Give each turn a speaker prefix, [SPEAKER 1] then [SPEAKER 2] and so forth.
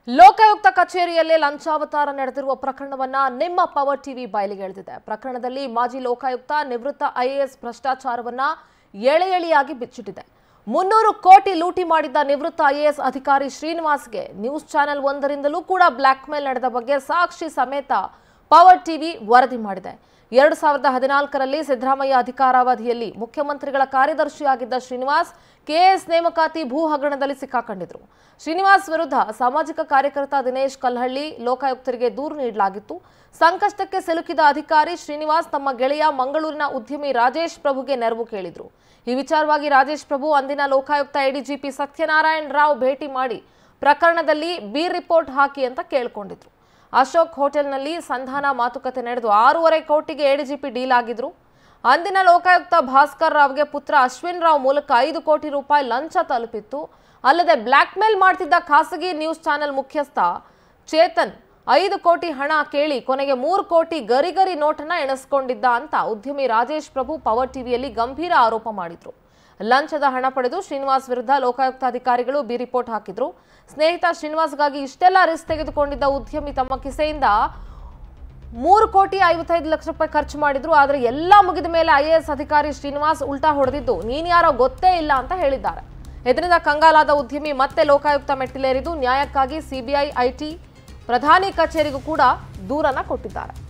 [SPEAKER 1] ಲೋಕಾಯುಕ್ತ ಕಚೇರಿಯಲ್ಲೇ ಲಂಚಾವತಾರ ನಡೆದಿರುವ ಪ್ರಕರಣವನ್ನ ನಿಮ್ಮ power TV ಬಯಲಿಗೆ ಎಳೆದಿದೆ ಪ್ರಕರಣದಲ್ಲಿ ಮಾಜಿ ಲೋಕಾಯುಕ್ತ ನಿವೃತ್ತ ಐಎಎಸ್ ಭ್ರಷ್ಟಾಚಾರವನ್ನ ಎಳೆ ಎಳೆಯಾಗಿ ಬಿಚ್ಚಿಟ್ಟಿದೆ ಮುನ್ನೂರು ಕೋಟಿ ಲೂಟಿ ಮಾಡಿದ್ದ ನಿವೃತ್ತ ಐಎಎಸ್ ಅಧಿಕಾರಿ ಶ್ರೀನಿವಾಸ್ಗೆ ನ್ಯೂಸ್ ಚಾನೆಲ್ ಒಂದರಿಂದಲೂ ಕೂಡ ಬ್ಲಾಕ್ ಮೇಲ್ ನಡೆದ ಬಗ್ಗೆ ಸಾಕ್ಷಿ ಸಮೇತ ಪವರ್ ಟಿವಿ ವರದಿ ಮಾಡಿದೆ ಎರಡು ಸಾವಿರದ ಹದಿನಾಲ್ಕರಲ್ಲಿ ಸಿದ್ದರಾಮಯ್ಯ ಅಧಿಕಾರಾವಧಿಯಲ್ಲಿ ಮುಖ್ಯಮಂತ್ರಿಗಳ ಕಾರ್ಯದರ್ಶಿಯಾಗಿದ್ದ ಶ್ರೀನಿವಾಸ್ ಕೆಎಸ್ ನೇಮಕಾತಿ ಭೂ ಹಗರಣದಲ್ಲಿ ಸಿಕ್ಕಾಕೊಂಡಿದ್ರು ಶ್ರೀನಿವಾಸ್ ವಿರುದ್ಧ ಸಾಮಾಜಿಕ ಕಾರ್ಯಕರ್ತ ದಿನೇಶ್ ಕಲ್ಹಳ್ಳಿ ಲೋಕಾಯುಕ್ತರಿಗೆ ದೂರು ನೀಡಲಾಗಿತ್ತು ಸಂಕಷ್ಟಕ್ಕೆ ಸಿಲುಕಿದ ಅಧಿಕಾರಿ ಶ್ರೀನಿವಾಸ್ ತಮ್ಮ ಗೆಳೆಯ ಮಂಗಳೂರಿನ ಉದ್ಯಮಿ ರಾಜೇಶ್ ಪ್ರಭುಗೆ ನೆರವು ಕೇಳಿದ್ರು ಈ ವಿಚಾರವಾಗಿ ರಾಜೇಶ್ ಪ್ರಭು ಅಂದಿನ ಲೋಕಾಯುಕ್ತ ಎಡಿಜಿಪಿ ಸತ್ಯನಾರಾಯಣ ರಾವ್ ಭೇಟಿ ಮಾಡಿ ಪ್ರಕರಣದಲ್ಲಿ ಬಿ ರಿಪೋರ್ಟ್ ಹಾಕಿ ಅಂತ ಕೇಳ್ಕೊಂಡಿದ್ರು ಅಶೋಕ್ ಹೋಟೆಲ್ನಲ್ಲಿ ಸಂಧಾನ ಮಾತುಕತೆ ನಡೆದು ಆರೂವರೆ ಕೋಟಿಗೆ ಎಡಿಜಿಪಿ ಡೀಲ್ ಆಗಿದ್ರು ಅಂದಿನ ಲೋಕಾಯುಕ್ತ ಭಾಸ್ಕರ್ ರಾವ್ಗೆ ಪುತ್ರ ಅಶ್ವಿನ್ ರಾವ್ ಮೂಲಕ ಐದು ಕೋಟಿ ರೂಪಾಯಿ ಲಂಚ ತಲುಪಿತ್ತು ಅಲ್ಲದೆ ಬ್ಲ್ಯಾಕ್ ಮೇಲ್ ಮಾಡ್ತಿದ್ದ ಖಾಸಗಿ ನ್ಯೂಸ್ ಚಾನೆಲ್ ಮುಖ್ಯಸ್ಥ ಚೇತನ್ ಐದು ಕೋಟಿ ಹಣ ಕೇಳಿ ಕೊನೆಗೆ ಮೂರು ಕೋಟಿ ಗರಿಗರಿ ನೋಟನ್ನ ಎಣಿಸ್ಕೊಂಡಿದ್ದ ಅಂತ ಉದ್ಯಮಿ ರಾಜೇಶ್ ಪ್ರಭು ಪವರ್ ಟಿವಿಯಲ್ಲಿ ಗಂಭೀರ ಆರೋಪ ಮಾಡಿದ್ರು ಲಂಚದ ಹಣ ಪಡೆದು ಶ್ರೀನಿವಾಸ್ ವಿರುದ್ಧ ಲೋಕಾಯುಕ್ತ ಅಧಿಕಾರಿಗಳು ಬಿ ರಿಪೋರ್ಟ್ ಹಾಕಿದ್ರು ಸ್ನೇಹಿತ ಶ್ರೀನಿವಾಸ್ಗಾಗಿ ಇಷ್ಟೆಲ್ಲ ರಿಸ್ಕ್ ತೆಗೆದುಕೊಂಡಿದ್ದ ಉದ್ಯಮಿ ತಮ್ಮ ಕಿಸೆಯಿಂದ ಮೂರು ಕೋಟಿ ಐವತ್ತೈದು ಲಕ್ಷ ರೂಪಾಯಿ ಖರ್ಚು ಮಾಡಿದ್ರು ಆದರೆ ಎಲ್ಲ ಮುಗಿದ ಮೇಲೆ ಐ ಎ ಎಸ್ ಅಧಿಕಾರಿ ಶ್ರೀನಿವಾಸ್ ಉಲ್ಟಾ ಹೊಡೆದಿದ್ದು ನೀನ್ ಯಾರೋ ಗೊತ್ತೇ ಇಲ್ಲ ಅಂತ ಹೇಳಿದ್ದಾರೆ ಇದರಿಂದ ಕಂಗಾಲಾದ ಉದ್ಯಮಿ ಮತ್ತೆ ಲೋಕಾಯುಕ್ತ ಮೆಟ್ಟಿಲೇರಿದ್ದು ನ್ಯಾಯಕ್ಕಾಗಿ ಸಿಬಿಐ ಐಟಿ ಪ್ರಧಾನಿ ಕಚೇರಿಗೂ ಕೂಡ ದೂರನ್ನ ಕೊಟ್ಟಿದ್ದಾರೆ